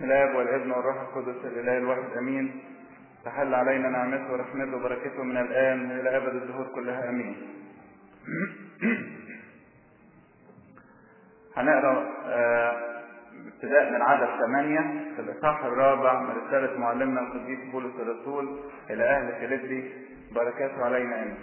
الاب والابن والروح القدس الاله الواحد امين تحل علينا نعمته ورحمته وبركته من الان الى ابد الدهور كلها امين هنقرا آه، ابتداء من عدد ثمانية في الإصحاح الرابع من رسالة معلمنا القديس بولس الرسول إلى أهل فيليبي بركاته علينا آمين.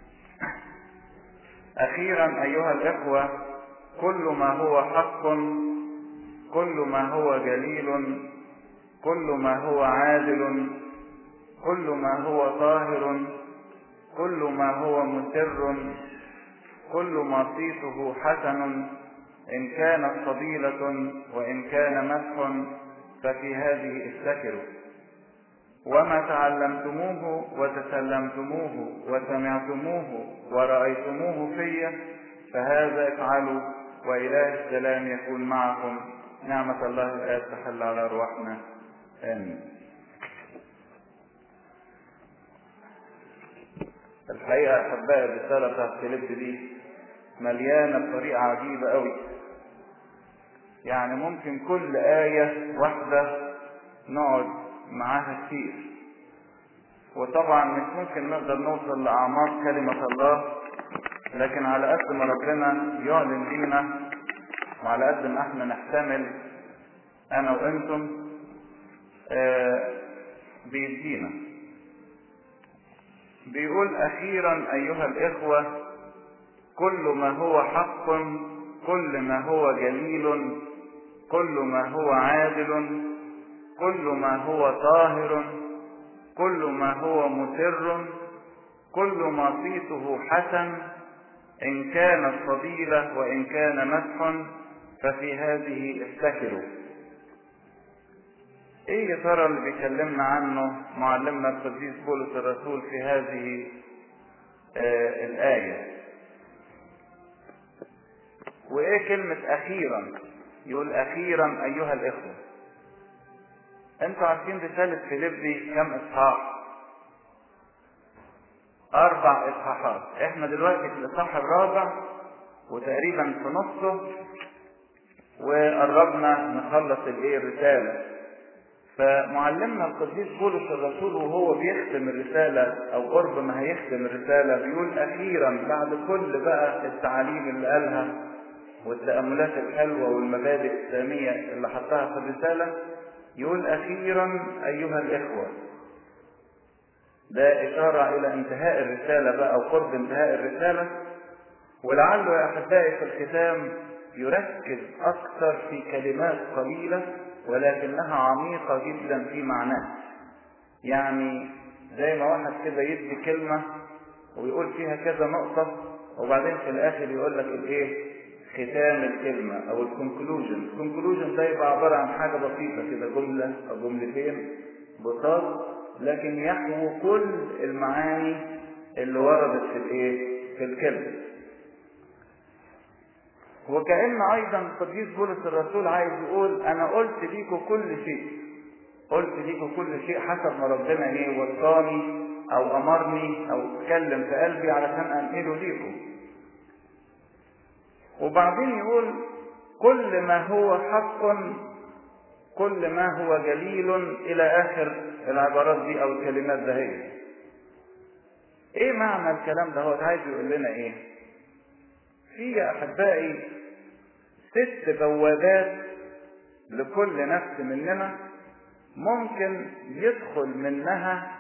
أخيرا أيها الإخوة كل ما هو حق كل ما هو جليل كل ما هو عادل كل ما هو طاهر كل ما هو مسر كل ما صيته حسن إن كانت فضيلة وإن كان مدح ففي هذه افتكروا وما تعلمتموه وتسلمتموه وسمعتموه ورأيتموه في فهذا افعلوا وإله السلام يكون معكم نعمة الله الآب تحل على أرواحنا آمين الحقيقة أحبائي الرسالة بتاعت فيليب دي مليانة بطريقة عجيبة قوي يعني ممكن كل آية واحدة نقعد معاها كتير وطبعا مش ممكن نقدر نوصل لأعماق كلمة الله لكن على قد ما ربنا يعلن لينا وعلى قد ما احنا نحتمل انا وانتم آه بيدينا بيقول اخيرا ايها الاخوة كل ما هو حق كل ما هو جليل كل ما هو عادل كل ما هو طاهر كل ما هو مسر كل ما صيته حسن إن كانت فضيلة وإن كان مدح ففي هذه افتكروا ايه يا ترى اللي بيكلمنا عنه معلمنا القديس بولس الرسول في هذه آه الآية وايه كلمة اخيرا يقول اخيرا ايها الاخوة انتوا عارفين رسالة فيليبي كم اصحاح اربع اصحاحات احنا دلوقتي في الاصحاح الرابع وتقريبا في نصه وقربنا نخلص الايه الرسالة فمعلمنا القديس بولس الرسول وهو بيختم الرسالة او قرب ما هيختم الرسالة بيقول اخيرا بعد كل بقى التعاليم اللي قالها والتأملات الحلوة والمبادئ السامية اللي حطها في الرسالة يقول أخيرا أيها الإخوة ده إشارة إلى انتهاء الرسالة بقى أو قرب انتهاء الرسالة ولعله يا أحبائي في الختام يركز أكثر في كلمات قليلة ولكنها عميقة جدا في معناها يعني زي ما واحد كده يدي كلمة ويقول فيها كذا نقطة وبعدين في الآخر يقول لك الإيه ختام الكلمة أو الكونكلوجن الكونكلوجن ده يبقى عبارة عن حاجة بسيطة كده جملة أو جملتين بساط لكن يحوي كل المعاني اللي وردت في الإيه؟ في الكلمة وكأن أيضا القديس بولس الرسول عايز يقول أنا قلت ليكم كل شيء قلت ليكم كل شيء حسب ما ربنا إيه وصاني أو أمرني أو اتكلم في قلبي علشان أنقله ليكم وبعدين يقول كل ما هو حق كل ما هو جليل الى اخر العبارات دي او الكلمات ده هي ايه معنى الكلام ده هو عايز يقول لنا ايه في يا احبائي ست بوابات لكل نفس مننا ممكن يدخل منها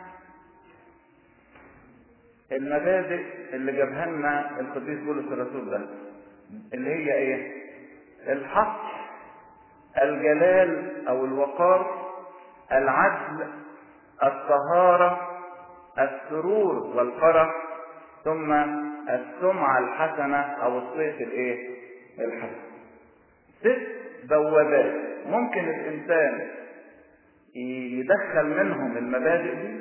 المبادئ اللي جابها لنا القديس بولس الرسول ده اللي هي ايه الحق الجلال او الوقار العدل الطهارة السرور والفرح ثم السمعة الحسنة او الصيت الايه الحسن ست بوابات ممكن الانسان يدخل منهم المبادئ دي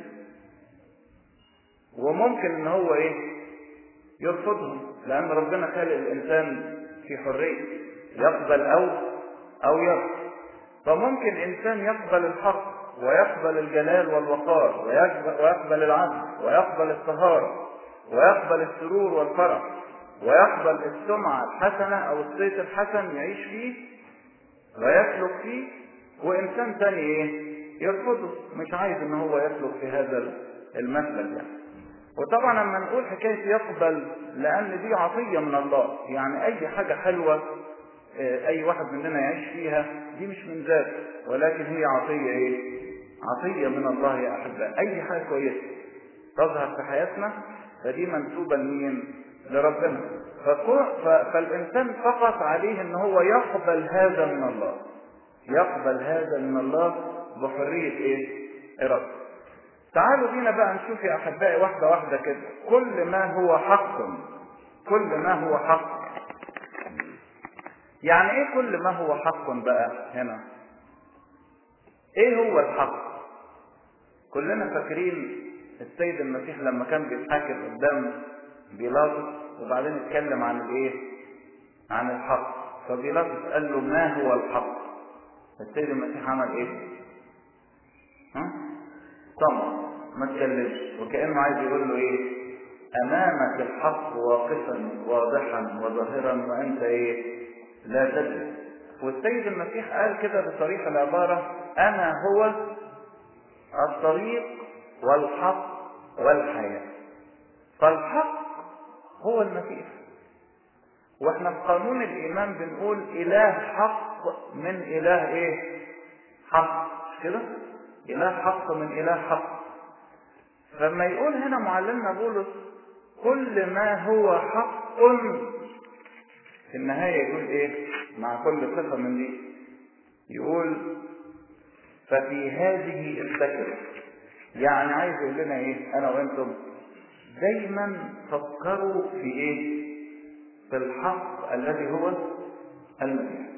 وممكن ان هو ايه يرفضهم لأن ربنا خلق الإنسان في حرية يقبل أو أو يرفض فممكن إنسان يقبل الحق ويقبل الجلال والوقار ويقبل العدل ويقبل الطهارة ويقبل السرور والفرح ويقبل السمعة الحسنة أو الصيت الحسن يعيش فيه ويسلك فيه وانسان تاني ايه يرفضه مش عايز ان هو يسلك في هذا المسلك يعني وطبعا لما نقول حكايه يقبل لان دي عطيه من الله يعني اي حاجه حلوه اي واحد مننا يعيش فيها دي مش من ذاته ولكن هي عطيه ايه عطيه من الله يا احباء اي حاجه كويسه تظهر في حياتنا فدي منسوبه لمين لربنا فالانسان فقط عليه ان هو يقبل هذا من الله يقبل هذا من الله بحريه ايه ارادته تعالوا بينا بقى نشوف يا احبائي واحده واحده كده كل ما هو حق كل ما هو حق يعني ايه كل ما هو حق بقى هنا ايه هو الحق كلنا فاكرين السيد المسيح لما كان بيتحاكم قدام بيلاطس وبعدين اتكلم عن الايه عن الحق فبيلاطس قال له ما هو الحق السيد المسيح عمل ايه ها صمت ما اتكلمش وكانه عايز يقول له ايه امامك الحق واقفا واضحا وظاهرا وانت ايه لا تدري والسيد المسيح قال كده بصريح العبارة أنا هو الطريق والحق والحياة فالحق هو المسيح واحنا في قانون الإيمان بنقول إله حق من إله إيه؟ حق مش كده؟ إله حق من إله حق فلما يقول هنا معلمنا بولس كل ما هو حق في النهاية يقول ايه مع كل صفة من دي يقول ففي هذه الفكرة يعني عايز يقول لنا ايه انا وانتم دايما فكروا في ايه في الحق الذي هو المسيح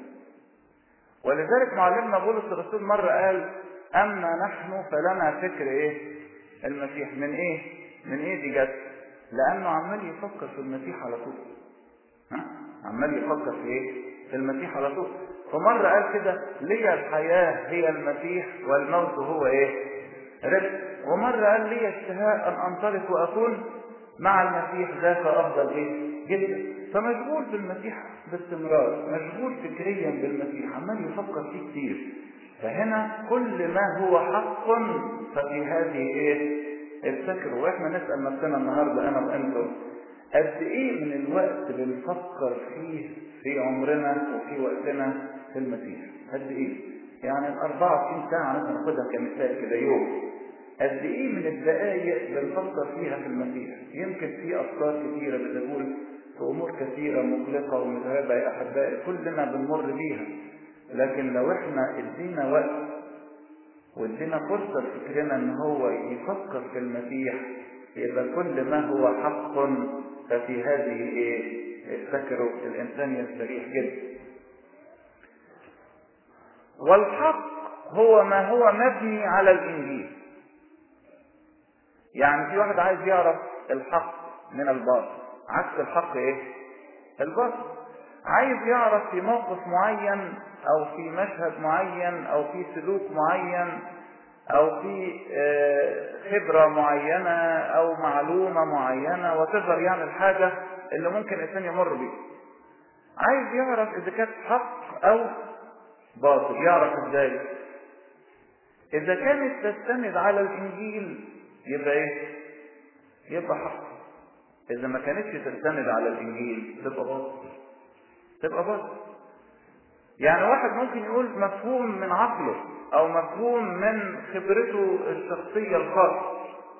ولذلك معلمنا بولس الرسول مرة قال اما نحن فلنا فكر ايه المسيح من ايه من ايه دي جت لانه عمال يفكر في المسيح على طول ها عمال يفكر في ايه في المسيح على طول فمرة قال كده لي الحياة هي المسيح والموت هو ايه رزق ومرة قال لي اشتهاء ان انطلق واكون مع المسيح ذاك افضل ايه جدا فمشغول بالمسيح باستمرار مشغول فكريا بالمسيح عمال يفكر فيه كتير فهنا كل ما هو حق ففي هذه ايه الفكر واحنا نسأل نفسنا النهاردة انا وانتم قد ايه من الوقت بنفكر فيه في عمرنا وفي وقتنا في المسيح قد ايه يعني ال 24 ساعة مثلا ناخدها كمثال كده يوم قد ايه من الدقائق بنفكر فيها في المسيح يمكن في افكار كثيرة بتقول في امور كثيرة مقلقة ومتعبة يا احبائي كلنا بنمر بيها لكن لو احنا ادينا وقت وادينا فرصة لفكرنا ان هو يفكر في المسيح يبقى كل ما هو حق ففي هذه ايه الفكر الانسان يستريح جدا والحق هو ما هو مبني على الانجيل يعني في واحد عايز يعرف الحق من الباطل عكس الحق ايه الباطل عايز يعرف في موقف معين او في مشهد معين او في سلوك معين او في خبرة معينة او معلومة معينة وتظهر يعني الحاجة اللي ممكن الانسان يمر بيها عايز يعرف اذا كانت حق او باطل يعرف ازاي اذا كانت تستند على الانجيل يبقى ايه يبقى حق اذا ما كانتش تستند على الانجيل تبقى باطل تبقى باطل يعني واحد ممكن يقول مفهوم من عقله او مفهوم من خبرته الشخصية الخاصة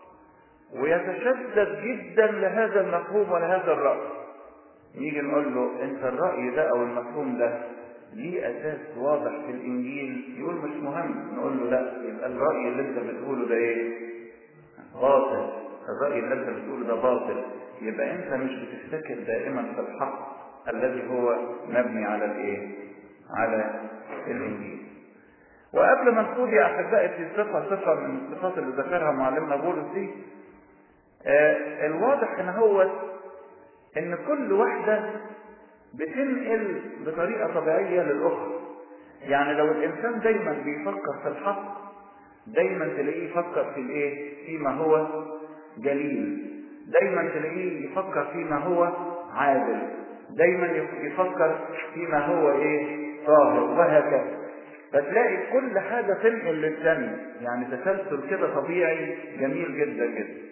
ويتشدد جدا لهذا المفهوم ولهذا الرأي نيجي نقول له انت الرأي ده او المفهوم ده ليه اساس واضح في الانجيل يقول مش مهم نقول له لا يبقى الرأي اللي انت بتقوله ده ايه باطل الرأي اللي انت بتقوله ده باطل يبقى انت مش بتفتكر دائما في الحق الذي هو مبني على الايه على الانجيل وقبل ما نقول يا احبائي في صفه صفه من الصفات اللي ذكرها معلمنا بولس دي آه الواضح ان هو ان كل واحده بتنقل بطريقه طبيعيه للاخرى يعني لو الانسان دايما بيفكر في الحق دايما تلاقيه يفكر في الايه فيما هو جليل دايما تلاقيه يفكر فيما هو عادل دايما يفكر فيما هو ايه طاهر وهكذا فتلاقي كل حاجة تنقل للثانية يعني تسلسل كده طبيعي جميل جدا جدا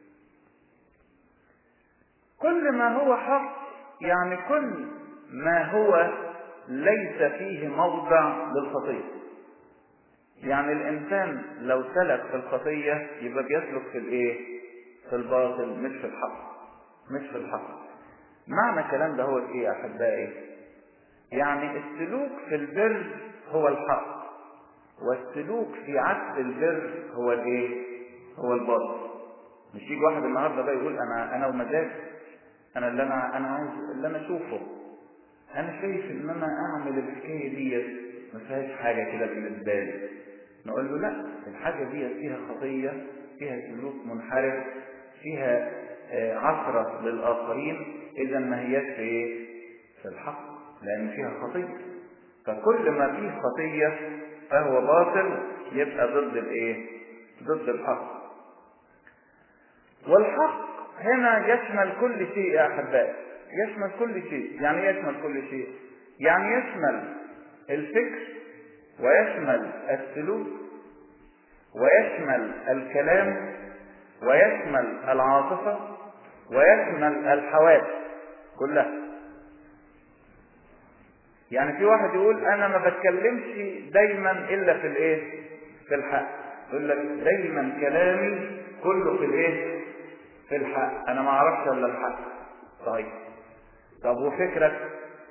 كل ما هو حق يعني كل ما هو ليس فيه موضع للخطية يعني الإنسان لو سلك في الخطية يبقى بيسلك في الإيه؟ في الباطل مش في الحق مش في الحق معنى الكلام ده هو إيه يا أحبائي؟ يعني السلوك في البر هو الحق والسلوك في عكس البر هو الايه هو الباطل مش يجي واحد النهارده بقى يقول انا انا ومزاجي انا اللي انا انا عايز اللي انا اشوفه انا شايف ان انا اعمل الحكايه ديت ما فيهاش حاجه كده بالنسبه لي نقول له لا الحاجه ديت فيها خطيه فيها سلوك منحرف فيها عثره للاخرين اذا ما هياش في ايه في الحق لأن فيها خطية فكل ما فيه خطية فهو باطل يبقى ضد الايه ضد الحق والحق هنا يشمل كل شيء يا احبائي يشمل كل شيء يعني يشمل كل شيء يعني يشمل الفكر ويشمل السلوك ويشمل الكلام ويشمل العاطفة ويشمل الحواس كلها يعني في واحد يقول انا ما بتكلمش دايما الا في الايه في الحق يقول لك دايما كلامي كله في الايه في الحق انا ما اعرفش الا الحق طيب طب وفكرك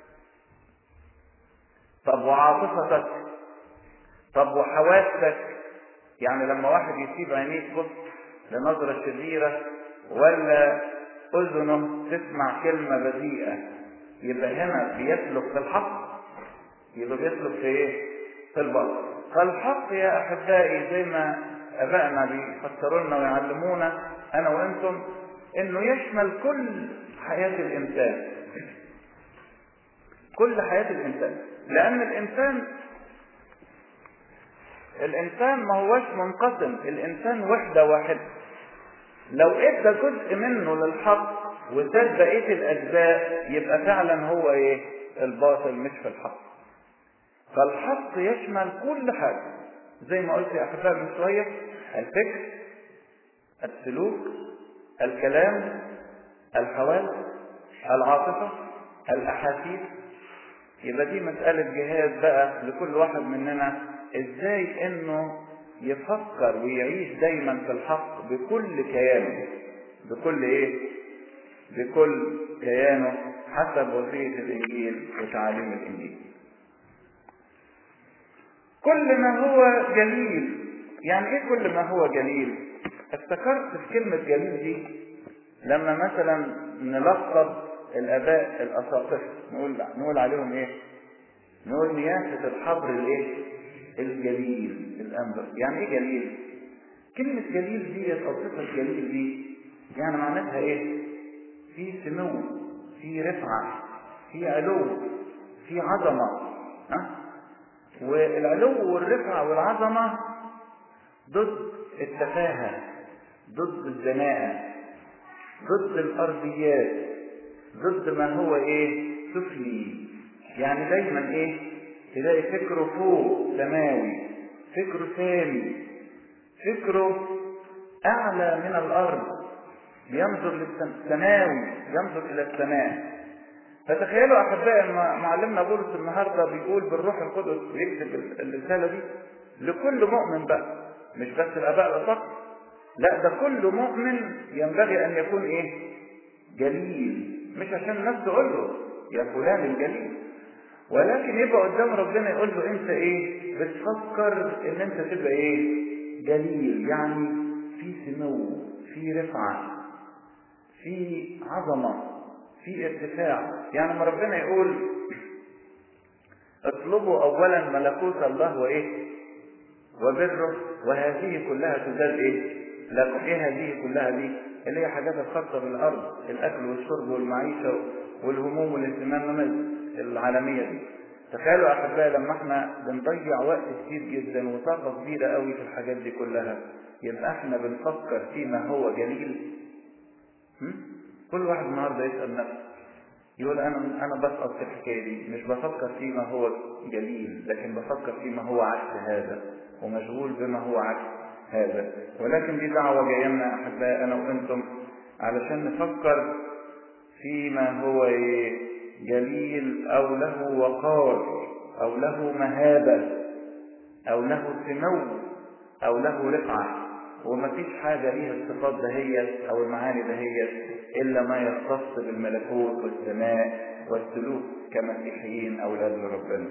طب وعاطفتك طب وحواسك يعني لما واحد يسيب عينيه تبص لنظرة شريرة ولا أذنه تسمع كلمة بذيئة يبقى هنا بيسلك في الحق يبقى بيسلك في ايه؟ في الباطل فالحق يا احبائي زي ما ابائنا بيفسروا لنا ويعلمونا انا وانتم انه يشمل كل حياه الانسان كل حياه الانسان لان الانسان الانسان ما هوش منقسم الانسان وحده واحده لو ادى جزء منه للحق وساب بقيه الاجزاء يبقى فعلا هو ايه الباطل مش في الحق فالحق يشمل كل حاجه زي ما قلت يا احبائي من شويه الفكر السلوك الكلام الحواس العاطفه الاحاسيس يبقى دي مساله جهاد بقى لكل واحد مننا ازاي انه يفكر ويعيش دايما في الحق بكل كيانه بكل ايه بكل كيانه حسب وصية الإنجيل وتعاليم الإنجيل كل ما هو جليل يعني إيه كل ما هو جليل افتكرت في كلمة جليل دي لما مثلا نلقب الآباء الأساقفة نقول نقول عليهم إيه؟ نقول نياسة الحبر الإيه؟ الجليل الأنبر يعني إيه جليل؟ كلمة جليل دي أو صفة جليل دي يعني معناتها إيه؟ في سمو في رفعة في علو في عظمة ها والعلو والرفعة والعظمة ضد التفاهة ضد الزناءة ضد الأرضيات ضد ما هو إيه سفلي يعني دايما إيه تلاقي فكره فوق سماوي فكره سامي فكره أعلى من الأرض ينظر للسماوي ينظر الى السماء فتخيلوا احبائي معلمنا بولس النهارده بيقول بالروح القدس بيكتب الرساله دي لكل مؤمن بقى مش بس الاباء فقط لا ده كل مؤمن ينبغي ان يكون ايه جليل مش عشان الناس تقول له يا فلان الجليل ولكن يبقى قدام ربنا يقول له انت ايه بتفكر ان انت تبقى ايه جليل يعني في سمو في رفعه في عظمة في ارتفاع يعني ما ربنا يقول اطلبوا اولا ملكوت الله وايه وبره وهذه كلها تزال ايه لكم ايه هذه كلها دي اللي هي حاجات الخاصة بالارض الاكل والشرب والمعيشة والهموم والاهتمامات العالمية دي تخيلوا يا احبائي لما احنا بنضيع وقت كتير جدا وطاقة كبيرة قوي في الحاجات دي كلها يبقى احنا بنفكر فيما هو جليل كل واحد النهارده يسأل نفسه يقول انا انا بسقط في الحكايه دي مش بفكر فيما هو جليل لكن بفكر فيما هو عكس هذا ومشغول بما هو عكس هذا ولكن دي دعوه جايه لنا احباء انا وانتم علشان نفكر فيما هو جليل او له وقار او له مهابه او له سمو او له رفعه وما فيش حاجة ليها الصفات دهيت أو المعاني دهيت إلا ما يختص بالملكوت والسماء والسلوك كمسيحيين أولاد لربنا.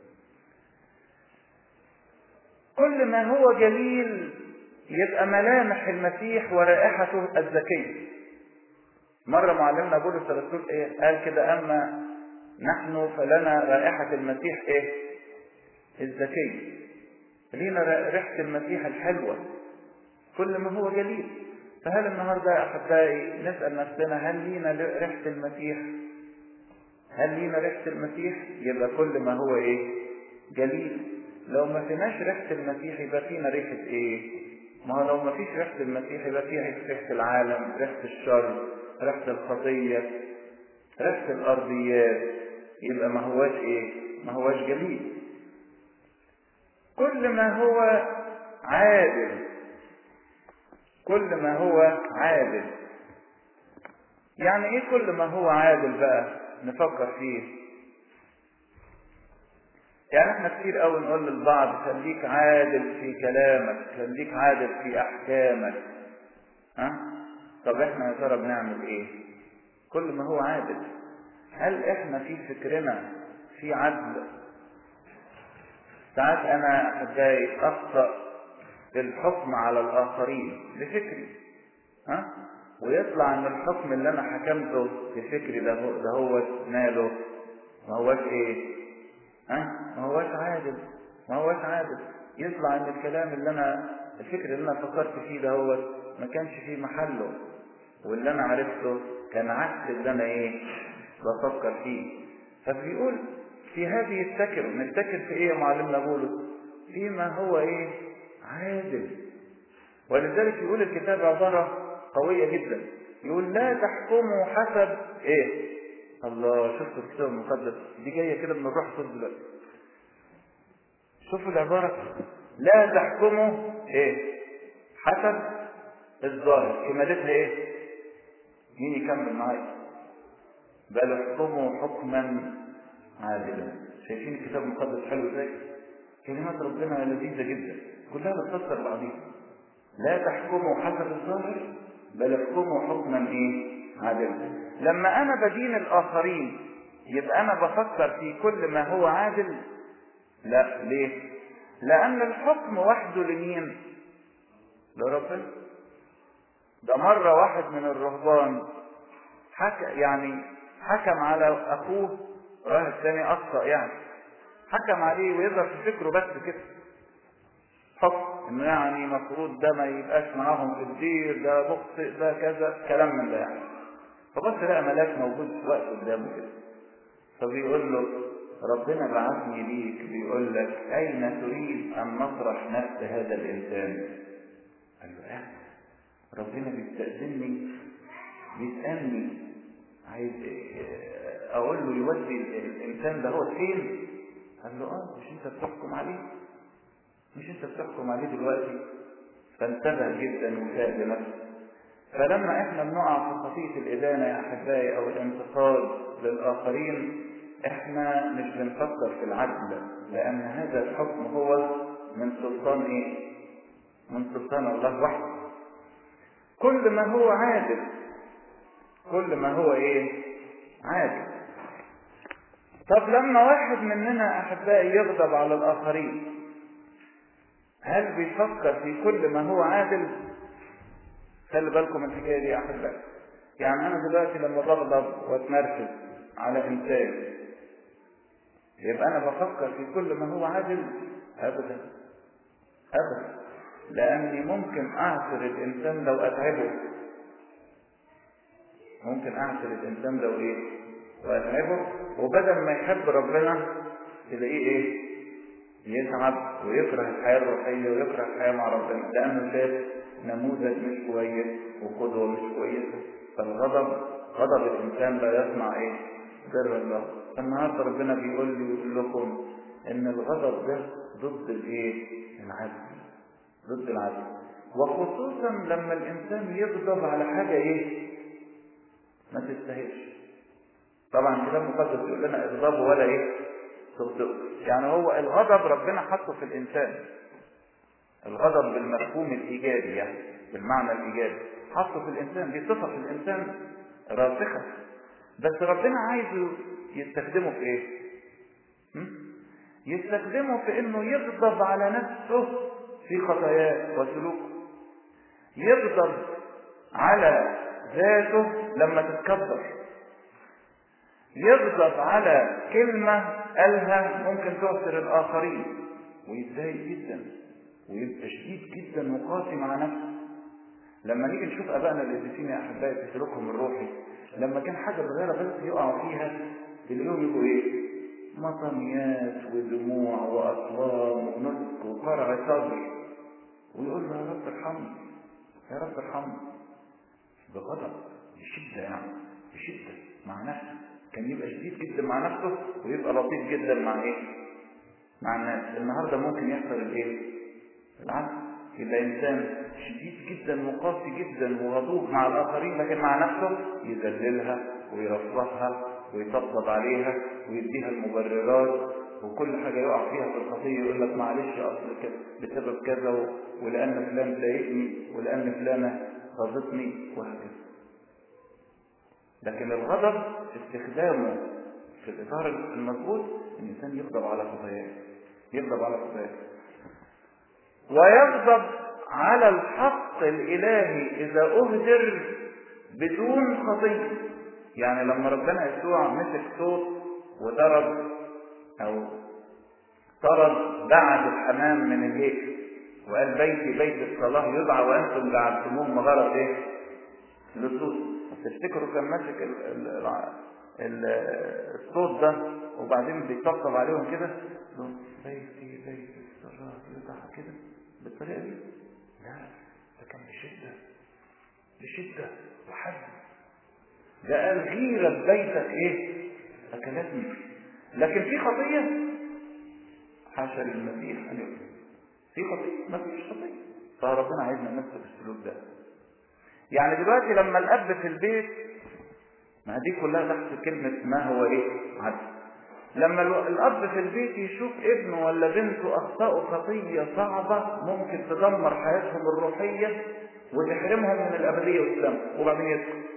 كل ما هو جليل يبقى ملامح المسيح ورائحته الذكية. مرة معلمنا بولس الرسول إيه؟ قال كده أما نحن فلنا رائحة المسيح إيه؟ الذكية. لينا ريحة المسيح الحلوة كل ما هو جليل فهل النهارده يا احبائي نسال نفسنا هل لينا ريحه المسيح؟ هل لينا ريحه المسيح؟ يبقى كل ما هو ايه؟ جليل لو ما فيناش ريحه المسيح يبقى فينا ريحه ايه؟ ما هو لو ما فيش ريحه المسيح يبقى في ريحه العالم، ريحه الشر، ريحه الخطيه، ريحه الارضيات يبقى ما هواش ايه؟ ما هواش جليل. كل ما هو عادل كل ما هو عادل يعني ايه كل ما هو عادل بقى نفكر فيه يعني احنا كتير قوي نقول للبعض خليك عادل في كلامك خليك عادل في احكامك ها طب احنا يا ترى بنعمل ايه كل ما هو عادل هل احنا في فكرنا في عدل ساعات انا احبائي اخطأ في الحكم على الآخرين بفكري ها ويطلع ان الحكم اللي انا حكمته في فكري ده هو ده هو ماله ما هوش ايه ها ما هوش عادل ما هوش عادل يطلع ان الكلام اللي انا الفكر اللي انا فكرت فيه ده هو ما كانش فيه محله واللي انا عرفته كان عكس اللي انا ايه بفكر فيه فبيقول في هذه التكر نفتكر في ايه يا معلمنا بولس فيما هو ايه عادل ولذلك يقول الكتاب عبارة قوية جدا يقول لا تحكموا حسب ايه الله شفتوا الكتاب المقدس دي جاية كده من الروح القدس دلوقتي شوفوا العبارة لا تحكموا ايه حسب الظاهر كمالتها ايه مين يكمل معايا بل احكموا حكما عادلا شايفين الكتاب المقدس حلو ازاي كلمات ربنا لذيذة جدا كلها بتفسر بعضيها لا تحكموا حسب الظاهر بل احكموا حكما ايه عادلا لما انا بدين الاخرين يبقى انا بفكر في كل ما هو عادل لا ليه لان الحكم وحده لمين لربنا ده مرة واحد من الرهبان حكى يعني حكم على اخوه راهب ثاني اخطأ يعني حكم عليه ويظهر في فكره بس كده حكم انه يعني المفروض ده ما يبقاش معاهم في الدير ده مخطئ ده كذا كلام من ده يعني فبص لقى ملاك موجود واقف قدامه كده فبيقول له ربنا بعثني ليك بيقول لك اين تريد ان نطرح نفس هذا الانسان قال له اه ربنا بيستأذني بيسألني عايز اقول له يودي الانسان ده هو فين قال له اه مش انت بتحكم عليه مش انت بتحكم عليه دلوقتي فانتبه جدا وفاق لنفسه فلما احنا بنقع في خطية الإدانة يا أحبائي أو الانتقاد للآخرين احنا مش بنفكر في العدل لأن هذا الحكم هو من سلطان ايه؟ من سلطان الله وحده كل ما هو عادل كل ما هو ايه؟ عادل طب لما واحد مننا أحبائي يغضب على الآخرين هل بيفكر في كل ما هو عادل خلي بالكم من الحكايه دي يا احبائي يعني انا دلوقتي لما بغضب واتنرفز على انسان يبقى انا بفكر في كل ما هو عادل ابدا ابدا لاني ممكن اعثر الانسان لو اتعبه ممكن اعثر الانسان لو ايه واتعبه وبدل ما يحب ربنا تلاقيه ايه يتعب ويكره الحياة الروحية ويكره الحياة مع ربنا لأنه شاف نموذج مش كويس وقدوة مش كويسة فالغضب غضب الإنسان لا يصنع إيه؟ بر الله النهارده ربنا بيقول لي ويقول لكم ان الغضب ده ضد الايه العدل ضد العدل وخصوصا لما الانسان يغضب على حاجه ايه ما تستاهلش طبعا الكتاب المقدس يقول لنا اغضبوا ولا ايه تغضبوا يعني هو الغضب ربنا حطه في الانسان الغضب بالمفهوم الايجابي يعني بالمعنى الايجابي حطه في الانسان دي صفه في الانسان راسخه بس ربنا عايزه يستخدمه في ايه م? يستخدمه في انه يغضب على نفسه في خطاياه وسلوكه يغضب على ذاته لما تتكبر يغضب على كلمة قالها ممكن تعثر الآخرين ويتضايق جدا ويبقى شديد جدا وقاسي مع نفسه لما نيجي نشوف ابائنا القديسين يا احبائي في سلوكهم الروحي لما كان حاجه صغيره بس يقعوا فيها تلاقيهم يبقوا ايه؟ مطنيات ودموع واصوام ونطق وقرع صدر ويقول له يا رب ارحمني يا رب ارحمني بغضب بشده يعني بشده مع نفسه كان يبقى شديد جدا مع نفسه ويبقى لطيف جدا مع ايه؟ مع الناس النهارده ممكن يحصل الايه؟ العكس يبقى انسان شديد جدا وقاسي جدا وغضوب مع الاخرين لكن مع نفسه يذللها ويرفهها ويطبطب عليها ويديها المبررات وكل حاجه يقع فيها في الخطيه يقول لك معلش اصل كده بسبب كذا ولان فلان ضايقني ولان فلانه غضتني وهكذا لكن الغضب استخدامه في الاطار المظبوط الانسان يغضب على خطاياه يغضب على خطاياه ويغضب على الحق الالهي اذا اهدر بدون خطيه يعني لما ربنا يسوع مسك صوت وضرب او طرد بعد الحمام من الهيكل وقال بيتي بيت الصلاه يدعى وانتم جعلتموه مغاره ايه؟ لصوص تفتكروا كان ماسك ال ال ال الصوت ده وبعدين بيطبطب عليهم كده بيتي بيت الصلاه يدعى كده بالطريقه دي؟ لا ده كان بشده بشده وحزم ده قال غيرة بيتك ايه اكلتني لكن في خطية حاشا للمسيح ان يقول في خطية ما فيش خطية فربنا عايزنا نمسك السلوك ده يعني دلوقتي لما الاب في البيت ما دي كلها تحت كلمة ما هو ايه عدل لما الاب في البيت يشوف ابنه ولا بنته اخطأوا خطية صعبة ممكن تدمر حياتهم الروحية وتحرمهم من الابدية والسلام وبعدين يسكت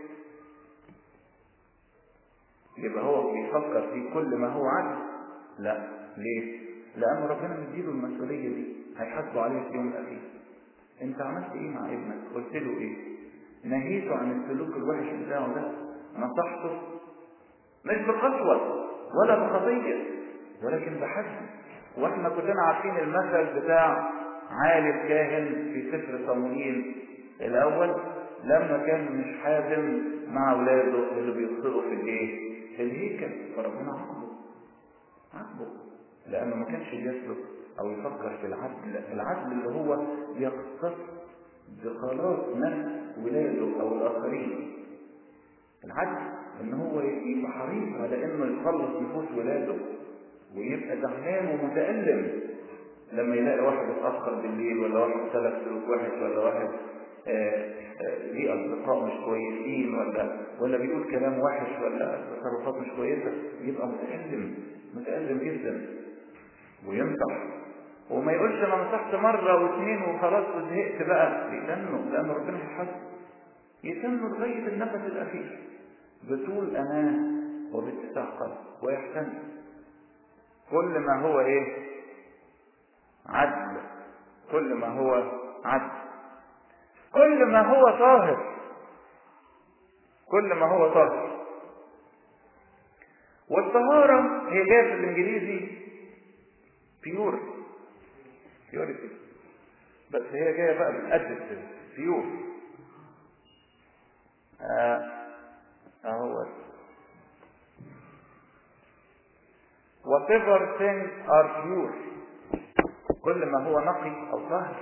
يبقى هو بيفكر في كل ما هو عدل لا ليه لان ربنا مديله المسؤوليه دي هيحاسبه عليها في اليوم الاخير انت عملت ايه مع ابنك قلت له ايه نهيته عن السلوك الوحش بتاعه ده نصحته مش بقسوه ولا بخطيه ولكن بحزم واحنا كلنا عارفين المثل بتاع عالي الكاهن في سفر صموئيل الاول لما كان مش حازم مع اولاده اللي بيخطئوا في الايه في الهيكل فربنا عاقبه عاقبه لانه ما كانش بيسلك او يفكر في العدل العدل اللي هو يقتص بخلاص نفس ولاده او الاخرين العدل ان هو يبقى حريص على انه يخلص نفوس ولاده ويبقى زعلان ومتألم لما يلاقي واحد اتأخر بالليل ولا واحد سلك سلوك وحش ولا واحد ليه اصدقاء مش كويسين ولا ولا بيقول كلام وحش ولا تصرفات مش كويسه يبقى متألم متألم جدا وينصح وما يقولش انا نصحت مره واثنين وخلاص وزهقت بقى يتنوا لان ربنا هيحاسب يتنوا لغايه النفس الاخير بطول اناه وباتساع قلب ويحتمل كل ما هو ايه عدل كل ما هو عدل كل ما هو طاهر كل ما هو طاهر والطهارة هي جاية في الإنجليزي بيور بيوريتي بس هي جاية بقى بالأدجكتيف بيور أهو whatever things are pure كل ما هو نقي أو طاهر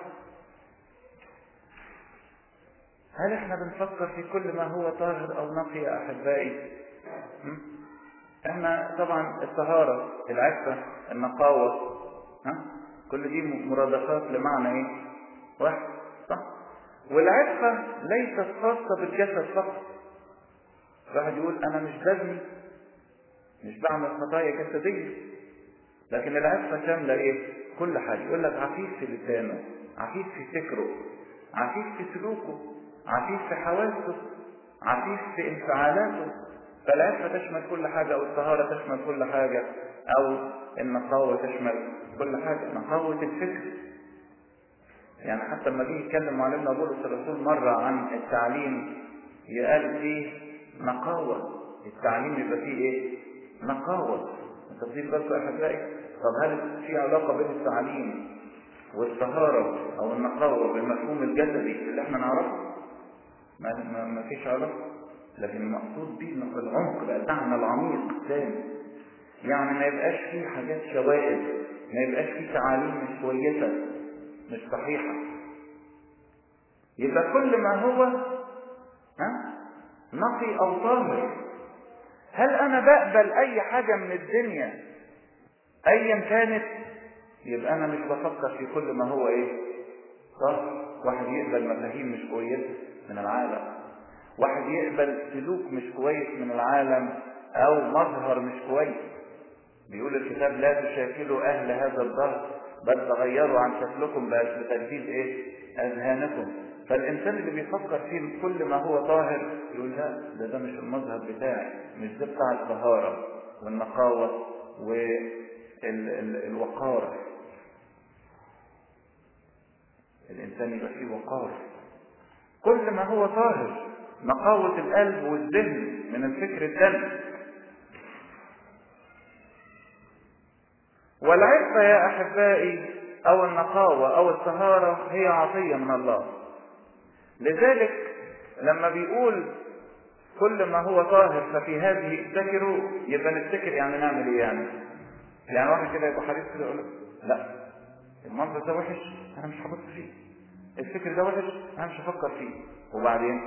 هل احنا بنفكر في كل ما هو طاهر او نقي يا احبائي احنا طبعا الطهارة العفة النقاوة ها كل دي مرادفات لمعنى ايه واحد صح والعفة ليست خاصة بالجسد فقط واحد يقول انا مش بزني مش بعمل خطايا جسدية لكن العفة شاملة ايه كل حاجة يقول لك عفيف في لسانه عفيف في فكره عفيف في سلوكه عفيف في حواسه عفيف في انفعالاته فالعفة تشمل كل حاجة أو الطهارة تشمل كل حاجة أو النقاوة تشمل كل حاجة نقاوة الفكر يعني حتى لما جه يتكلم معلمنا بولس الرسول مرة عن التعليم يقال فيه نقاوة التعليم يبقى فيه ايه؟ نقاوة انت بتجيب بالكم يا احبائي؟ طب هل في علاقة بين التعليم والطهارة أو النقاوة بالمفهوم الجسدي اللي احنا نعرفه؟ ما, ما, ما فيش علاقة لكن المقصود بيه العمق بقى بتاعنا العميق تاني يعني ما يبقاش فيه حاجات شوائب ما يبقاش فيه تعاليم مش كويسة مش صحيحة يبقى كل ما هو ها نقي أو طاهر هل أنا بقبل أي حاجة من الدنيا أيا كانت يبقى أنا مش بفكر في كل ما هو إيه طاهر واحد يقبل مفاهيم مش كويسة من العالم واحد يقبل سلوك مش كويس من العالم او مظهر مش كويس بيقول الكتاب لا تشاكلوا اهل هذا الدهر بل تغيروا عن شكلكم بتجديد ايه اذهانكم فالانسان اللي بيفكر في كل ما هو طاهر يقول لا ده ده مش المظهر بتاعي مش ده بتاع الطهاره والنقاوه والوقار الانسان يبقى فيه وقار كل ما هو طاهر نقاوة القلب والذهن من الفكر الدم والعفة يا أحبائي أو النقاوة أو الطهارة هي عطية من الله لذلك لما بيقول كل ما هو طاهر ففي هذه ابتكروا يبقى نفتكر يعني نعمل ايه يعني؟ يعني واحد كده يبقى حريص كده يقول لا المنظر ده وحش انا مش هبص فيه الفكر ده وحش انا مش هفكر فيه وبعدين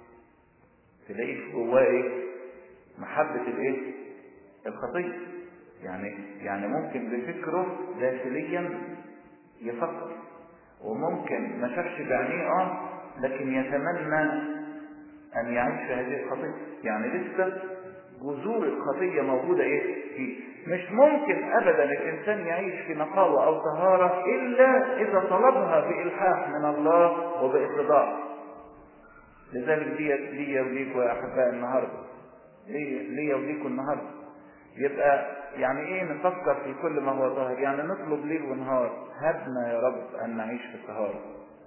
تلاقي جواه ايه محبة الايه الخطية يعني يعني ممكن بفكره داخليا يفكر وممكن ما شافش بعينيه اه لكن يتمنى ان يعيش في هذه الخطية يعني لسه جذور الخطية موجودة ايه فيه مش ممكن ابدا الانسان يعيش في نقاوة او طهارة الا اذا طلبها بالحاح من الله وباتضاع لذلك دي ليا وليكوا يا احباء النهارده ليا وليكوا النهارده يبقى يعني ايه نفكر في كل ما هو طاهر يعني نطلب ليل ونهار هبنا يا رب ان نعيش في الطهاره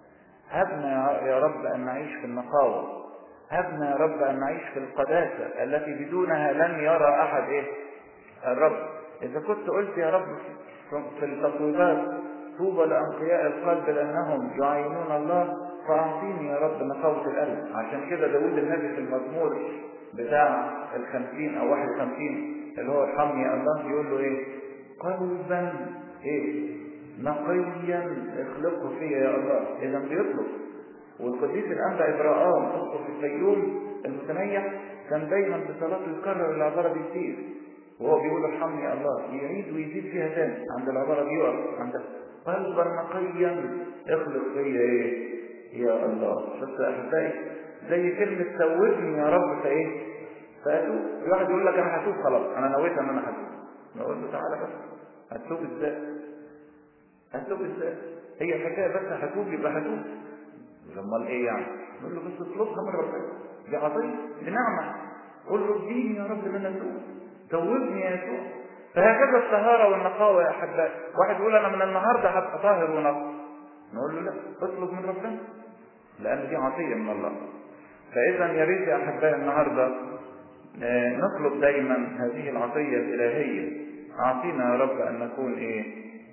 هبنا يا رب ان نعيش في النقاوه هبنا يا رب ان نعيش في القداسه التي بدونها لن يرى احد ايه الرب اذا كنت قلت يا رب في التطويبات طوبى لانقياء القلب لانهم يعينون الله فأعطيني يا رب نقاوة القلب عشان كده داود النبي في المزمور بتاع الخمسين أو واحد وخمسين اللي هو ارحمني يا الله يقول له إيه قلبا إيه نقيا اخلقه فيا يا الله إذا بيطلب والقديس الأنبا إبراهام أسقف الفيوم المتنيح كان دايما في صلاته يكرر العبارة دي كتير وهو بيقول ارحمني يا الله يعيد ويزيد فيها تاني عند العبارة دي يقف عند قلبا نقيا اخلق فيا ايه يا الله شفت يا احبائي زي كلمة توبني يا رب فايه فاتوب في واحد يقول لك انا هتوب خلاص انا نويت ان انا هتوب نقول له تعالى بس هتوب ازاي هتوب ازاي هي الحكايه بس هتوب يبقى هتوب امال ايه يعني نقول له بس اطلبها من ربنا دي عطيه دي نعمه قول له اديني يا رب ان انا اتوب توبني يا يسوع فهكذا الطهاره والنقاوه يا احبائي واحد يقول انا من النهارده هبقى طاهر ونقي نقول له لا اطلب من ربنا لان دي عطيه من الله فاذا يا ريت يا احبائي النهارده نطلب دايما هذه العطيه الالهيه اعطينا يا رب ان نكون ايه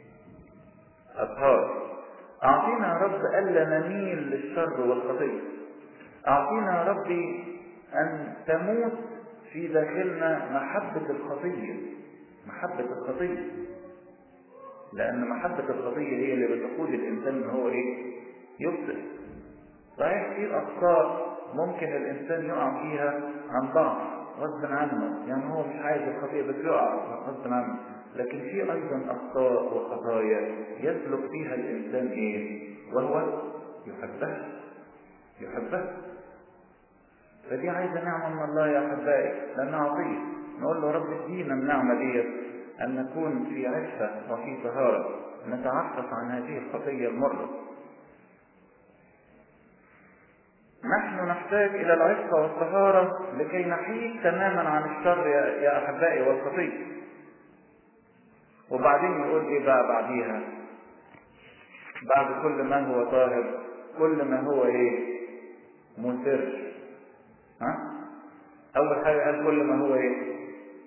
اطهار اعطينا يا رب الا نميل للشر والخطيه اعطينا يا ربي ان تموت في داخلنا محبه الخطيه محبه الخطيه لأن محبة الخطية هي اللي بتقود الإنسان إن هو إيه؟ يبطل. صحيح في أخطاء ممكن الإنسان يقع فيها عن ضعف، غصب عنه يعني هو مش عايز الخطيئة بس يقع غصب عنه لكن في أيضا أخطاء وخطايا يسلك فيها الإنسان إيه وهو يحبها يحبها فدي عايزة نعمة من الله يا أحبائي لأنها عطية نقول له رب ادينا النعمة ديت أن نكون في عفة وفي طهارة نتعفف عن هذه الخطية المرة نحن نحتاج إلى العفة والطهارة لكي نحيد تماما عن الشر يا أحبائي والخطية وبعدين يقول إيه بقى بعديها بعد كل ما هو طاهر كل ما هو إيه مسر ها أول حاجة قال كل ما هو إيه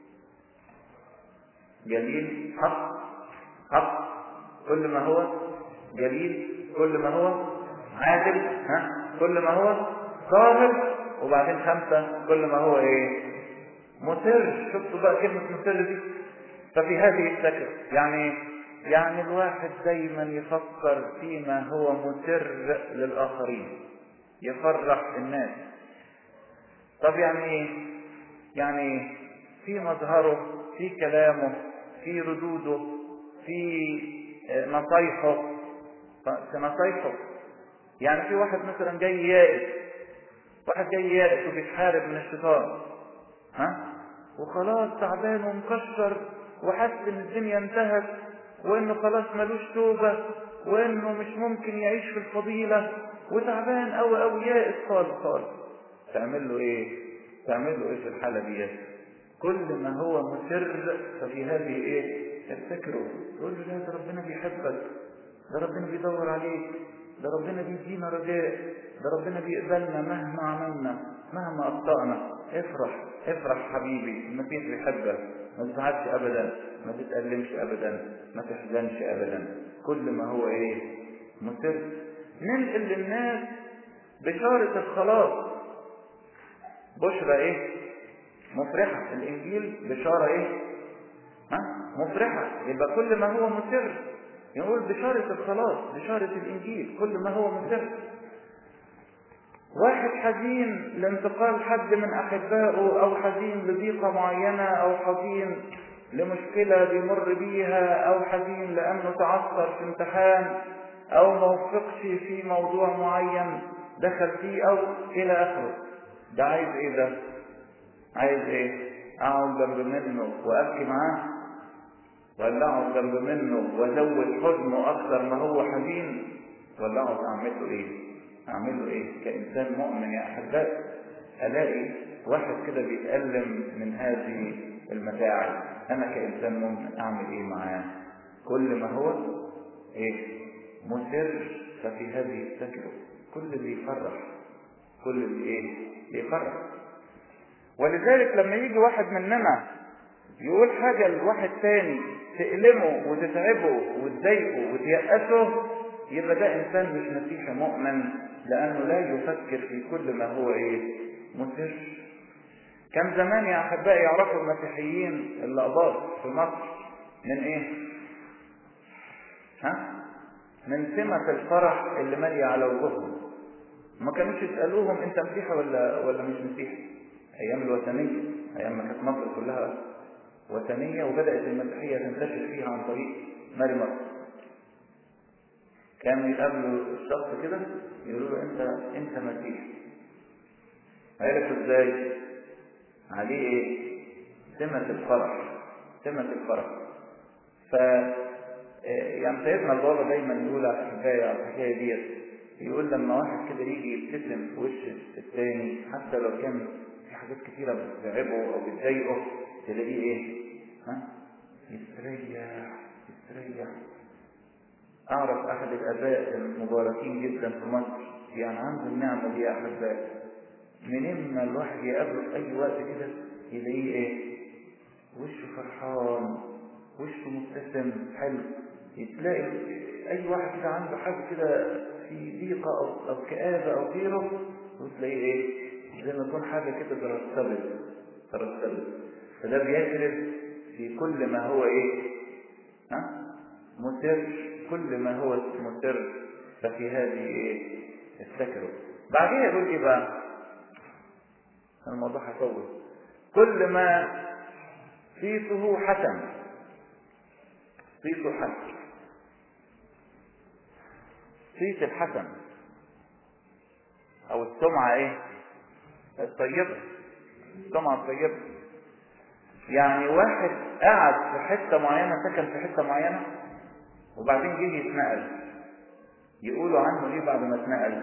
جليل حق حق كل ما هو جليل كل ما هو عادل ها كل ما هو ظاهر وبعدين خمسة كل ما هو ايه مسر شفتوا بقى كلمة مسر دي ففي هذه السكر يعني يعني الواحد دايما يفكر فيما هو مسر للآخرين يفرح الناس طب يعني ايه يعني في مظهره في كلامه في ردوده في نصايحه في نصايحه يعني في واحد مثلا جاي يائس واحد جاي يائس وبيتحارب من الشيطان ها وخلاص تعبان ومكشر وحس ان الدنيا انتهت وانه خلاص ملوش توبه وانه مش ممكن يعيش في الفضيله وتعبان قوي قوي يائس خالص خالص تعمل له ايه تعمل له ايه في الحاله ديت كل ما هو مسر ففي هذه ايه افتكره تقول له لا ده ربنا بيحبك ده ربنا بيدور عليك ده ربنا بيدينا رجاء ده ربنا بيقبلنا مهما عملنا مهما اخطأنا افرح افرح حبيبي المسيح بيحبك ما تزعلش ابدا ما تتألمش ابدا ما تحزنش ابدا كل ما هو ايه مسر ننقل للناس بشارة الخلاص بشرى ايه مفرحة الانجيل بشارة ايه ها مفرحة يبقى كل ما هو مسر يقول بشارة الخلاص بشارة الانجيل كل ما هو مسر واحد حزين لانتقال حد من احبائه او حزين لضيقة معينة او حزين لمشكلة بيمر بيها او حزين لانه تعثر في امتحان او ما وفقش في موضوع معين دخل فيه او الى اخره ده عايز ايه ده عايز ايه اقعد جنب منه وابكي معاه ولا اقعد جنب منه وازود حزنه اكثر ما هو حزين ولا اقعد اعمل له ايه اعمل له ايه كانسان مؤمن يا احبائي الاقي واحد كده بيتالم من هذه المتاعب انا كانسان مؤمن اعمل ايه معاه كل ما هو ايه مسر ففي هذه السكره كل اللي يفرح كل اللي ايه يفرح ولذلك لما يجي واحد مننا يقول حاجة لواحد تاني تألمه وتتعبه وتضايقه وتيأسه يبقى ده إنسان مش مسيحي مؤمن لأنه لا يفكر في كل ما هو إيه مسر كان زمان يا أحبائي يعرفوا المسيحيين الأقباط في مصر من إيه؟ ها؟ من سمة الفرح اللي مالية على وجوههم ما كانوش يسألوهم أنت مسيحي ولا ولا مش مسيحي أيام الوثنية أيام ما كانت مصر كلها وثنية وبدأت المسيحية تنتشر فيها عن طريق ماري مصر كانوا يقابلوا الشخص كده يقولوا له انت انت مسيحي عرفوا ازاي عليه ايه سمة الفرح سمة الفرح ف يعني سيدنا البابا دايما يقول على الحكايه على الحكايه ديت يقول لما واحد كده يجي يبتسم في وش التاني حتى لو كان في حاجات كتيره بتتعبه او بتضايقه تلاقيه ايه؟ ها؟ يستريح يستريح أعرف أحد الآباء المباركين جدا في مصر يعني عنده النعمة دي يا أحبائي منين ما الواحد يقابله في أي وقت كده يلاقيه إيه؟ وشه فرحان وشه مبتسم حلو تلاقي أي واحد كده عنده حاجة كده في ضيقة أو, أو كآبة أو غيره وتلاقيه إيه؟ زي ما يكون حاجة كده ترتبط ترتبط فده بيكرز في كل ما هو إيه؟ ها؟ مسر كل ما هو مسر ففي هذه ايه افتكروا بعدين يقول ايه بقى الموضوع هيطول كل ما صيته حسن صيته حسن صيت الحسن او السمعة ايه الطيبة السمعة الطيبة يعني واحد قعد في حتة معينة سكن في حتة معينة وبعدين جه يتنقل يقولوا عنه ايه بعد ما اتنقل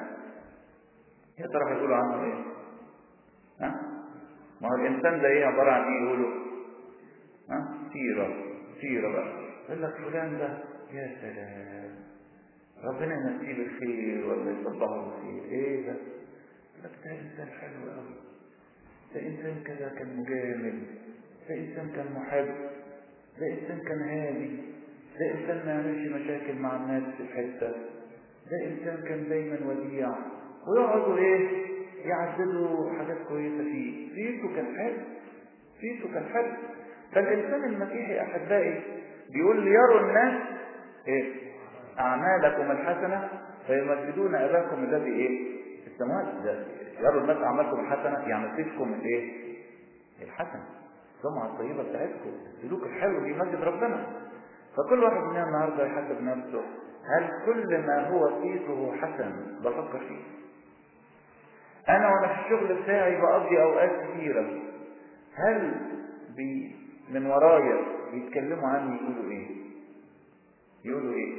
يا ترى هيقولوا عنه ايه ها ما هو الانسان ده ايه عبارة عن ايه يقولوا ها سيرة سيرة بقى يقول لك فلان ده يا سلام ربنا يمسيه بالخير ولا يصبحه بالخير ايه ده لك ده انسان حلو قوي ده انسان كذا كان مجامل ده انسان كان محب ده انسان كان هادي ده انسان ما يعملش مشاكل مع الناس في الحته ده انسان كان دايما وديع ويقعدوا ايه يعددوا حاجات كويسه فيه فيته كان حلو فيته كان حلو فالانسان المسيحي احبائي بيقول ليروا الناس ايه اعمالكم الحسنه فيمجدون اباكم الذي ايه في السماوات ده يروا الناس اعمالكم الحسنه يعني صيتكم الايه الحسن السمعه الطيبه بتاعتكم السلوك الحلو بيمجد ربنا فكل واحد مننا النهارده يحدد نفسه هل كل ما هو صيته حسن بفكر فيه انا وانا في الشغل بتاعي بقضي اوقات كثيره هل بي من ورايا بيتكلموا عني يقولوا ايه يقولوا ايه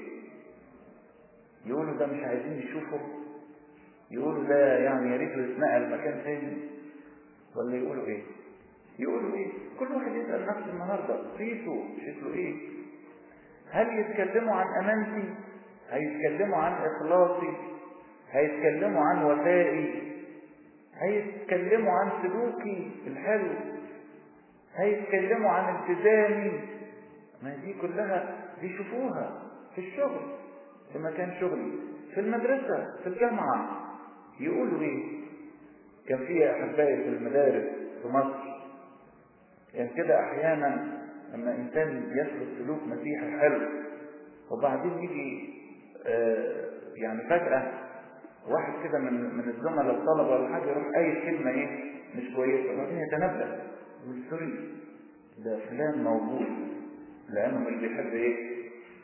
يقولوا ده مش عايزين يشوفوا يقولوا ده يعني يا ريته يتنقل مكان تاني ولا يقولوا ايه يقولوا ايه كل واحد يسال نفسه النهارده صيته شكله ايه هل يتكلموا عن امانتي هيتكلموا عن اخلاصي هيتكلموا عن وفائي هيتكلموا عن سلوكي الحلو هيتكلموا عن التزامي ما دي كلها بيشوفوها في الشغل في مكان شغلي في المدرسة في الجامعة يقولوا ايه كان في احبائي في المدارس في مصر يعني كده احيانا لما انسان يسلك سلوك مسيحي حلو وبعدين يجي آه يعني فجأة واحد كده من من الزملاء الطلبة ولا حاجة يروح أي كلمة إيه مش كويسة وبعدين يتنبه يقول سوري ده فلان موجود لأنه مش بيحب إيه؟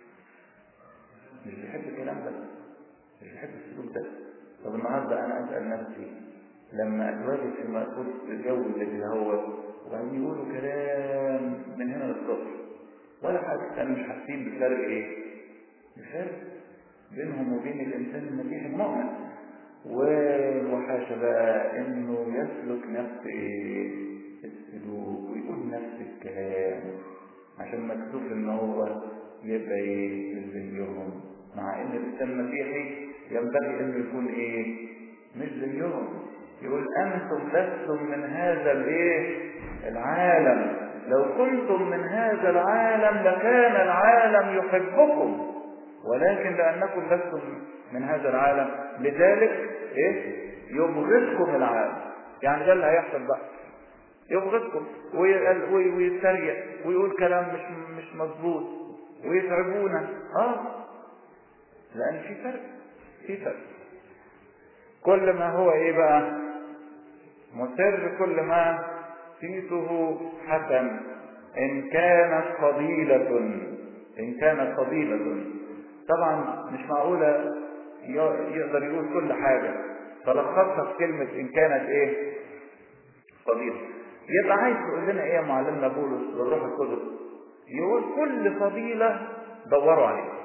مش بيحب الكلام ده مش بيحب السلوك ده طب النهارده أنا أسأل نفسي لما أتواجد في مأخوذ الجو اللي هو وبعدين يقولوا كلام من هنا للصبح ولا حاجة أنا مش حاسين بفرق إيه؟ بفرق بينهم وبين الإنسان المسيحي المؤمن والوحاشة بقى إنه يسلك نفس إيه؟ السلوك ويقول نفس الكلام عشان مكتوب إن هو يبقى إيه زيهم مع إن الإنسان المسيحي ينبغي إنه يكون إيه؟ مش زيهم يقول أنتم لستم من هذا الإيه؟ العالم لو كنتم من هذا العالم لكان العالم يحبكم ولكن لأنكم لستم من هذا العالم لذلك إيه؟ يبغضكم العالم يعني ده اللي هيحصل بقى يبغضكم ويتريق ويقول كلام مش مش مظبوط ويتعبونا اه لأن في فرق في فرق كل ما هو ايه بقى مسر كل ما صيته حسن إن كانت فضيلة إن كانت فضيلة طبعا مش معقولة يقدر يقول كل حاجة فلخصها في كلمة إن كانت إيه فضيلة يبقى عايز يقول لنا إيه يا معلمنا بولس بالروح القدس يقول كل فضيلة دوروا عليها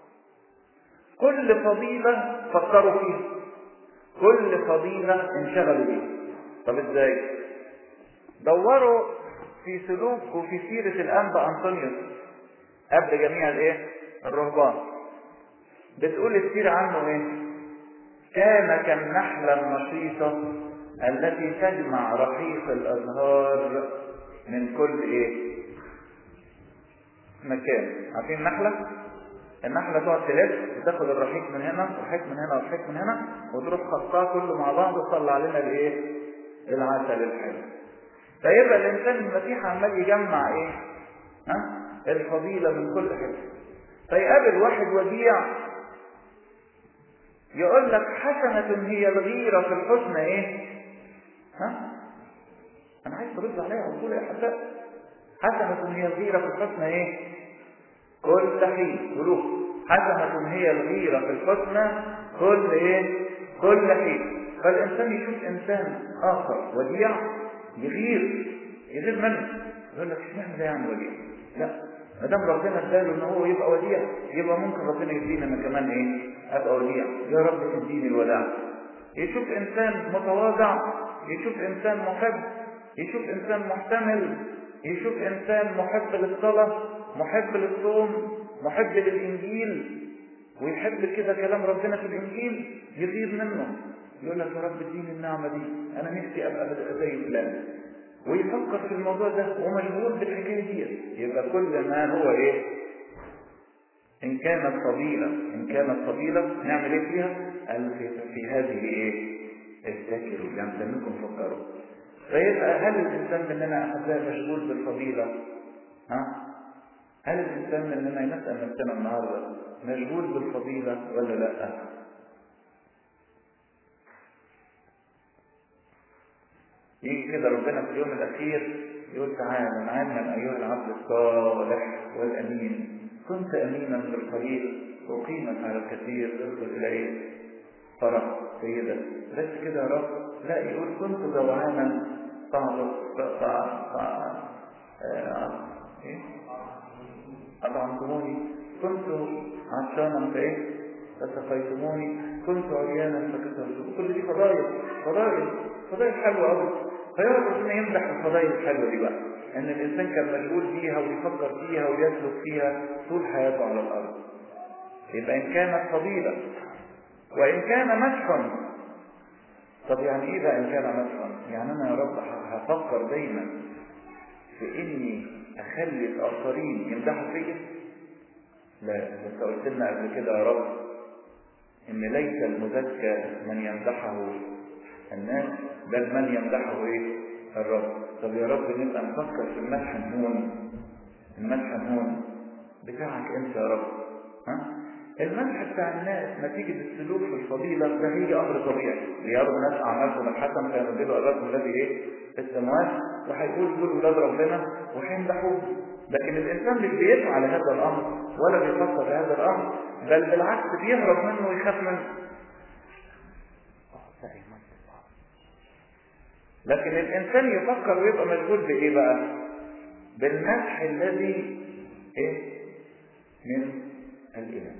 كل فضيلة فكروا فيها كل فضيلة انشغلوا بيها طب ازاي دوروا في سلوك وفي سيرة الأنبا أنطونيوس قبل جميع الايه الرهبان بتقول السيرة عنه ايه كان كالنحلة النشيطة التي تجمع رحيق الأزهار من كل ايه مكان عارفين النحلة النحلة تقعد تلف وتاخد الرحيق من هنا ورحيق من هنا ورحيق من هنا وتروح خطاه كله مع بعض وتطلع لنا الايه العسل الحلو فيبقى الانسان المسيح عمال يجمع ايه ها الفضيلة من كل حته فيقابل واحد وديع يقول لك حسنة هي الغيرة في الحسنى ايه ها انا عايز ترد عليا على طول يا حساء حسنة هي الغيرة في الحسنى ايه كل حين قولوه حسنة هي الغيرة في الحسنى كل ايه كل حين فالانسان يشوف انسان اخر وديع يغير يغير منه يقول لك اشمعنى ده يعني وديع لا ما دام ربنا اداله ان هو يبقى وديع يبقى ممكن ربنا يدينا انا كمان ايه ابقى وديع يا رب تديني الوداع يشوف انسان متواضع يشوف انسان محب يشوف انسان محتمل يشوف انسان محب للصلاه محب للصوم محب للانجيل ويحب كده كلام ربنا في الانجيل يغير منه يقول لك يا رب اديني النعمه دي انا نفسي ابقى زي فلان ويفكر في الموضوع ده ومشغول بالحكايه دي يبقى كل ما هو ايه ان كانت فضيله ان كانت فضيله نعمل ايه فيها قال في, في هذه ايه افتكروا يعني لانكم فكروا فيبقى هل الانسان مننا احبائي مشغول بالفضيله ها هل الانسان مننا يسال نفسنا النهارده مشغول بالفضيله ولا لا يجي كده ربنا في اليوم الاخير يقول تعالى نعما ايها العبد الصالح والامين كنت امينا في القليل اقيمك على الكثير ادخل الى ايه فرح سيدا بس كده يا رب لا يقول كنت جوعانا صعب صعب ايه اطعمتموني كنت عطشانا فايه فسقيتموني كنت عريانا فكسرتم كل دي فضائل فضائل فضائل حلوه قوي فيقعد ربنا يمدح الفضائل الحلوه دي بقى ان الانسان كان مشغول بيها ويفكر فيها ويسلك فيها طول حياته على الارض يبقى ان كانت فضيله وان كان مدحا طب يعني ايه بقى ان كان مدحا يعني انا يا رب هفكر دايما في اني اخلي الاخرين يمدحوا فيا لا انت قلت لنا قبل كده يا رب ان ليس المزكى من يمدحه الناس بل من يمدحه ايه الرب طب يا رب نبقى نفكر في المدح الهون المدح الهون بتاعك انت يا رب ها المدح بتاع الناس نتيجة السلوك في الفضيلة ده هي أمر طبيعي ليروا الناس أعمالهم الحسن فينزلوا أجرهم الذي إيه في السماوات وهيقول دول ولاد ربنا وهيمدحوه لكن الإنسان مش بيفعل هذا الأمر ولا بيفكر في هذا الأمر بل بالعكس بيهرب منه ويخاف منه لكن الإنسان يفكر ويبقى مشغول بإيه بقى؟ بالمدح الذي إيه؟ من الإله.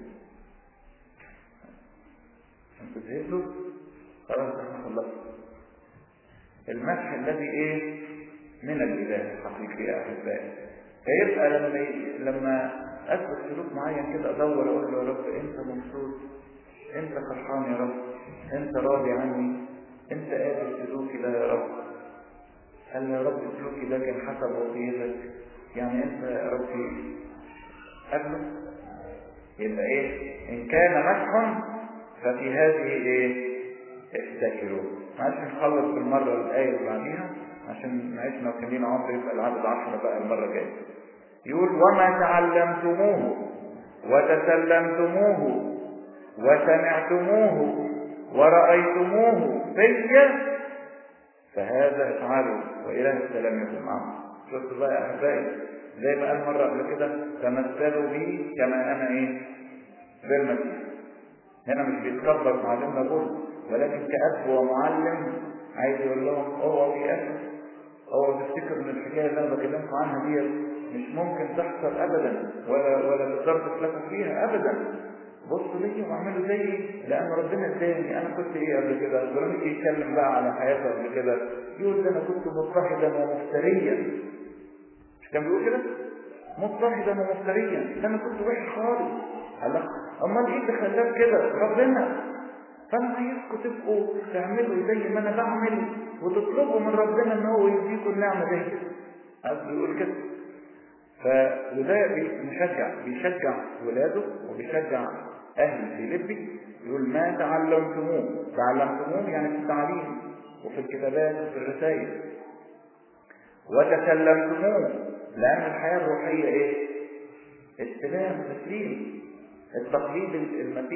أنت زهقتوا؟ خلاص احنا خلصنا. المدح الذي إيه؟ من الإله الحقيقي يا أحبائي. فيبقى لما لما أثبت سلوك معين كده أدور أقول له يا رب أنت مبسوط أنت فرحان يا رب أنت راضي عني أنت قابل سلوكي ده يا رب قال يا رب سلوكي ده كان حسب وصيتك يعني أنت يا رب قبله يبقى إيه إن كان مدح ففي هذه إيه افتكروا معلش نخلص بالمرة الآية اللي بعديها عشان نعيشنا وكان لينا عمر يبقى العدد عشرة بقى المرة الجاية يقول وما تعلمتموه وتسلمتموه وسمعتموه ورأيتموه في فهذا افعلوا وإله السلام يكون معكم شفتوا بقى يا أحبائي زي ما قال مرة قبل كده تمثلوا بي كما أنا إيه بالمسيح هنا مش بيتكبر معلمنا بول ولكن كأب ومعلم عايز يقول لهم اوعوا يأسوا اوعوا تفتكروا ان الحكايه اللي انا بكلمكم عنها دي مش ممكن تحصل ابدا ولا ولا تقدروا تسلكوا فيها ابدا بصوا ليا واعملوا زيي لان ربنا اداني انا كنت ايه قبل كده ولما يجي يتكلم بقى على حياته قبل كده يقول ده انا كنت مضطهدا ومفتريا مش كان بيقول كده مضطهدا ومفتريا ده انا كنت وحش خالص الله امال ايه اللي خلاك كده ربنا فانا عايزكم تبقوا تعملوا زي ما انا بعمل وتطلبوا من ربنا ان هو يديكم النعمه دي قصدي يقول كده فوده بيشجع بيشجع ولاده وبيشجع اهل فيليبي يقول ما تعلمتموه تعلمتموه يعني في التعليم وفي الكتابات وفي الرسائل وتسلمتموه لان الحياه الروحيه ايه استلام تسليم التقليد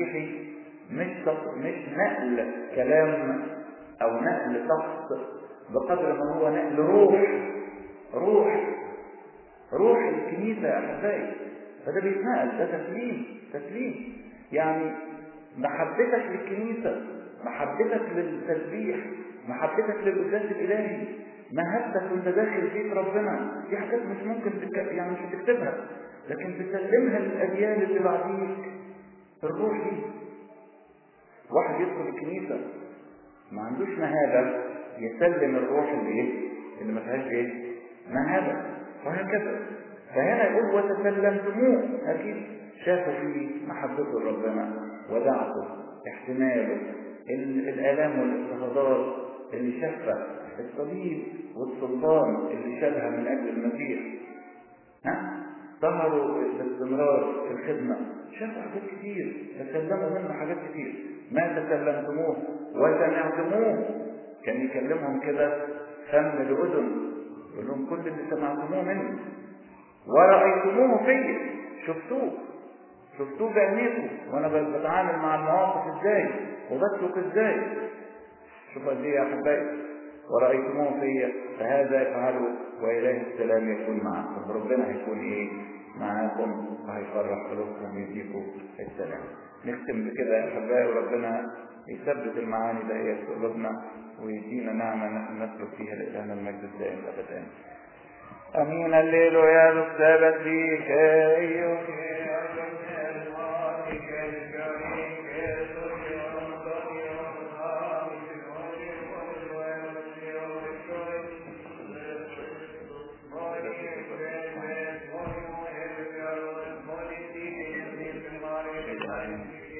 المسيحي مش مش نقل كلام او نقل شخص بقدر ما هو نقل روح روح روح الكنيسة يا أحبائي فده بيتنقل ده تسليم تسليم يعني محبتك للكنيسة محبتك للتسبيح محبتك للقداس الإلهي مهبتك وانت داخل بيت ربنا دي حاجات مش ممكن تك... يعني مش هتكتبها لكن تسلمها للأجيال اللي بعديك الروح دي واحد يدخل الكنيسة ما عندوش مهابة يسلم الروح اللي ايه اللي ما فيهاش ايه مهابة وهكذا فهنا يقول وتسلمتموه اكيد شافوا فيه محبته لربنا ودعته احتماله الالام والاضطهادات اللي شافها الصليب والسلطان اللي شالها من اجل المسيح ها ظهروا باستمرار في الخدمة شافوا حاجات كتير تسلموا منه حاجات كتير ما تسلمتموه وسمعتموه كان يكلمهم كده فم لأذن يقول لهم كل اللي سمعتموه مني ورأيتموه فيا شفتوه شفتوه بعينيكم وانا بتعامل مع المواقف ازاي وبسلك ازاي شوف قد ايه يا احبائي ورأيتموه فيا فهذا افعلوا وإله السلام يكون معكم ربنا هيكون ايه معاكم وهيفرح قلوبكم ويديكم السلام نختم بكده يا احبائي وربنا يثبت المعاني ده في قلوبنا ويدينا نعمة نسلك فيها لإلهنا المجد الدائم أبدا أمين الليل يا السبت ليك أيها Amen.